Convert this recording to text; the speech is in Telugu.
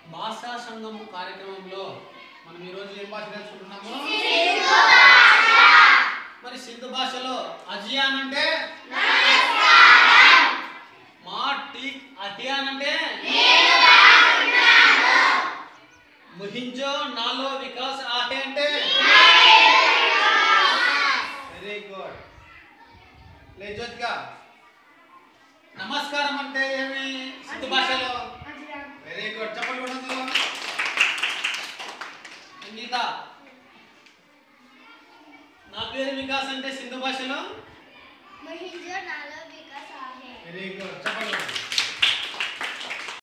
భాషా సంఘం కార్యక్రమంలో మనం ఈరోజు ఏం భాష నేర్చుకుంటున్నాము మరి సింధు భాషలో అజియాన్ అంటే మా టీ అటియాన్ అంటే ముహింజో నాలో వికాస్ ఆహే అంటే వెరీ గుడ్ లే జ్యోతిక నమస్కారం అంటే ఏమి సింధు భాషలో వెరీ గుడ్ చెప్పండి ఉండదు సంగీత నా పేరు వికాస్ అంటే సింధు భాషలో మహింద్ర నాలో వికాస్ आहे వెరీ గుడ్ చెప్పండి